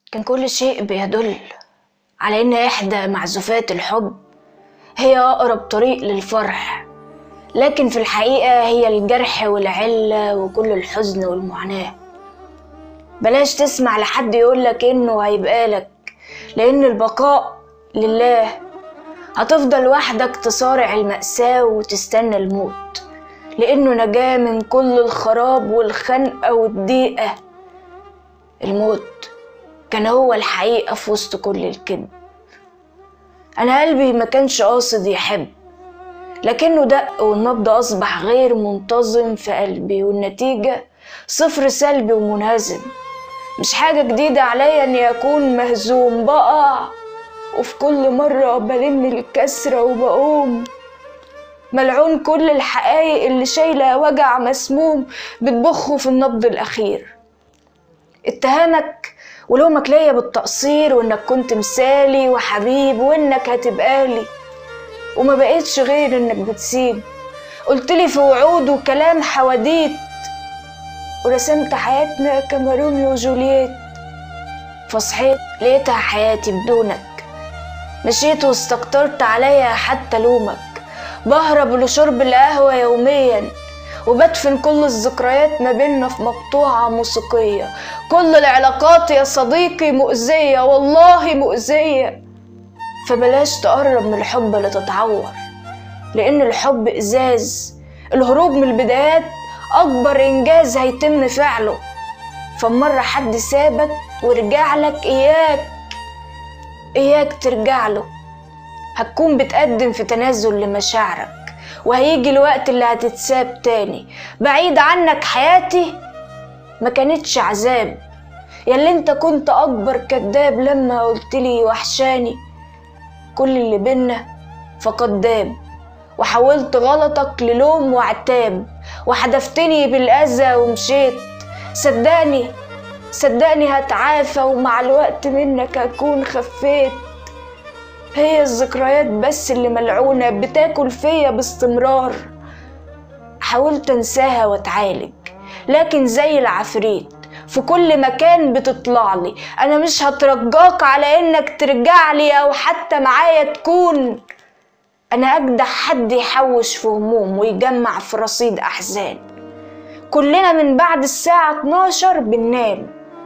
كان كل شيء بيدل على إن إحدى معزوفات الحب هي أقرب طريق للفرح لكن في الحقيقة هي الجرح والعلة وكل الحزن والمعاناة بلاش تسمع لحد يقولك إنه هيبقالك لأن البقاء لله هتفضل وحدك تصارع المأساة وتستنى الموت لأنه نجاة من كل الخراب والخنقة والضيقة الموت كان هو الحقيقة في وسط كل الكذب أنا قلبي ما كانش قاصد يحب لكنه دق والنبض أصبح غير منتظم في قلبي والنتيجة صفر سلبي ومنهزم مش حاجة جديدة عليا إني أكون مهزوم بقع وفي كل مرة بلم الكسرة وبقوم ملعون كل الحقايق اللي شايلة وجع مسموم بتبخه في النبض الأخير اتهامك ولومك ليا بالتقصير وإنك كنت مثالي وحبيب وإنك هتبقالي وما بقيتش غير إنك بتسيب قلتلي في وعود وكلام حواديت ورسمت حياتنا كما روميو وجولييت فصحيت لقيتها حياتي بدونك مشيت واستكترت عليا حتى لومك بهرب لشرب القهوة يوميا وبدفن كل الذكريات ما بينا في مقطوعة موسيقية كل العلاقات يا صديقي مؤذية والله مؤذية فبلاش تقرب من الحب اللي تتعور لأن الحب إزاز الهروب من البدايات أكبر إنجاز هيتم فعله فمرة حد سابك ورجع لك إياك إياك ترجع له هتكون بتقدم في تنازل لمشاعرك وهيجي الوقت اللي هتتساب تاني بعيد عنك حياتي ما كانتش عذاب ياللي انت كنت اكبر كداب لما قلتلي وحشاني كل اللي بينا فقد داب وحولت غلطك للوم وعتاب وحدفتني بالأذى ومشيت صدقني صدقني هتعافى ومع الوقت منك هكون خفيت هي الذكريات بس اللي ملعونة بتاكل فيا باستمرار حاولت انساها واتعالج لكن زي العفريت في كل مكان بتطلع لي انا مش هترجاك على انك ترجع لي او حتى معايا تكون انا اجدع حد يحوش في هموم ويجمع في رصيد احزان كلنا من بعد الساعة 12 بننام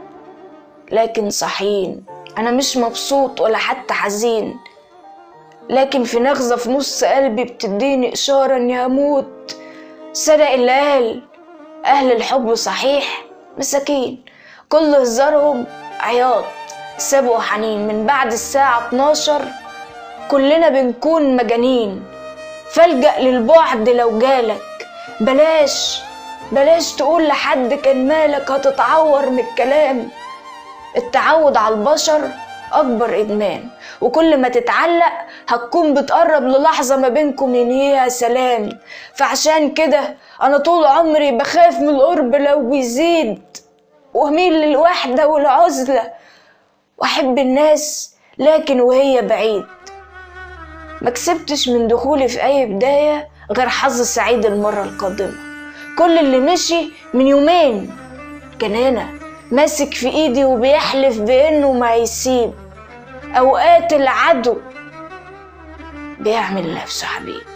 لكن صحيين انا مش مبسوط ولا حتى حزين لكن في نغزة في نص قلبي بتديني إشارة إني هموت صدق اللي قال أهل الحب صحيح مساكين كل هزارهم عياط سابوا حنين من بعد الساعة 12 كلنا بنكون مجانين فالجأ للبعد لو جالك بلاش بلاش تقول لحد كان مالك هتتعور من الكلام التعود على البشر أكبر إدمان وكل ما تتعلق هتكون بتقرب للحظة ما بينكم ينهيها سلام فعشان كده أنا طول عمري بخاف من القرب لو بيزيد وأميل للوحدة والعزلة وأحب الناس لكن وهي بعيد ما كسبتش من دخولي في أي بداية غير حظ سعيد المرة القادمة كل اللي مشي من يومين كان هنا ماسك في ايدي وبيحلف بانه ما هيسيب اوقات العدو بيعمل نفسه حبيب